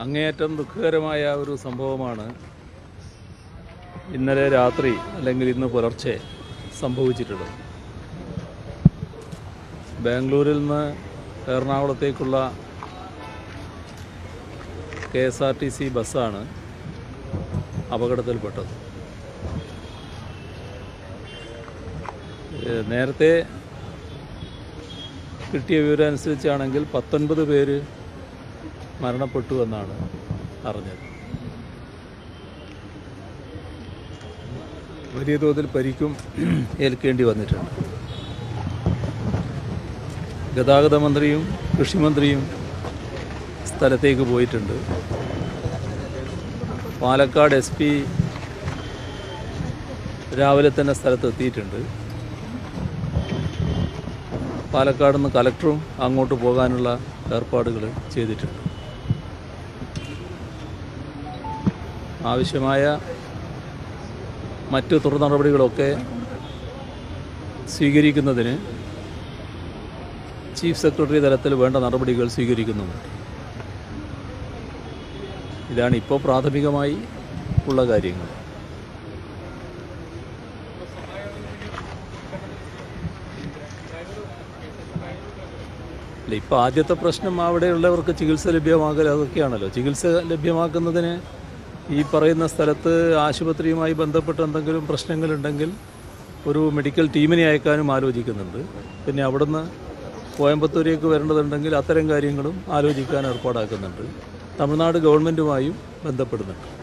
അങ്ങേയറ്റം ദുഃഖകരമായ ഒരു സംഭവമാണ് ഇന്നലെ രാത്രി അല്ലെങ്കിൽ ഇന്ന് പുലർച്ചെ സംഭവിച്ചിട്ടുള്ളത് ബാംഗ്ലൂരിൽ നിന്ന് എറണാകുളത്തേക്കുള്ള K S R T C ബസ്സാണ് അപകടത്തിൽപ്പെട്ടത് ഏഹ് നേരത്തെ കിട്ടിയ വിവരം അനുസരിച്ചാണെങ്കിൽ പത്തൊൻപത് പേര് മരണപ്പെട്ടു എന്നാണ് അറിഞ്ഞത് വലിയ തോതിൽ പരിക്കും ഏൽക്കേണ്ടി വന്നിട്ടുണ്ട് ഗതാഗത മന്ത്രിയും കൃഷിമന്ത്രിയും സ്ഥലത്തേക്ക് പോയിട്ടുണ്ട് പാലക്കാട് എസ് പി രാവിലെ തന്നെ സ്ഥലത്ത് എത്തിയിട്ടുണ്ട് പാലക്കാട് നിന്ന് കലക്ടറും അങ്ങോട്ട് പോകാനുള്ള ഏർപ്പാടുകൾ ചെയ്തിട്ടുണ്ട് ആവശ്യമായ മറ്റു തുടർ നടപടികളൊക്കെ സ്വീകരിക്കുന്നതിന് ചീഫ് സെക്രട്ടറി തലത്തിൽ വേണ്ട നടപടികൾ സ്വീകരിക്കുന്നുമുണ്ട് ഇതാണ് ഇപ്പോൾ പ്രാഥമികമായി ഉള്ള കാര്യങ്ങൾ അല്ല ഇപ്പോൾ ആദ്യത്തെ പ്രശ്നം അവിടെയുള്ളവർക്ക് ചികിത്സ ലഭ്യമാകൽ അതൊക്കെയാണല്ലോ ചികിത്സ ലഭ്യമാക്കുന്നതിന് ഈ പറയുന്ന സ്ഥലത്ത് ആശുപത്രിയുമായി ബന്ധപ്പെട്ട് എന്തെങ്കിലും പ്രശ്നങ്ങളുണ്ടെങ്കിൽ ഒരു മെഡിക്കൽ ടീമിനെ അയക്കാനും ആലോചിക്കുന്നുണ്ട് പിന്നെ അവിടുന്ന് കോയമ്പത്തൂരേക്ക് വരേണ്ടതുണ്ടെങ്കിൽ അത്തരം കാര്യങ്ങളും ആലോചിക്കാൻ ഏർപ്പാടാക്കുന്നുണ്ട് തമിഴ്നാട് ഗവൺമെൻറ്റുമായും ബന്ധപ്പെടുന്നുണ്ട്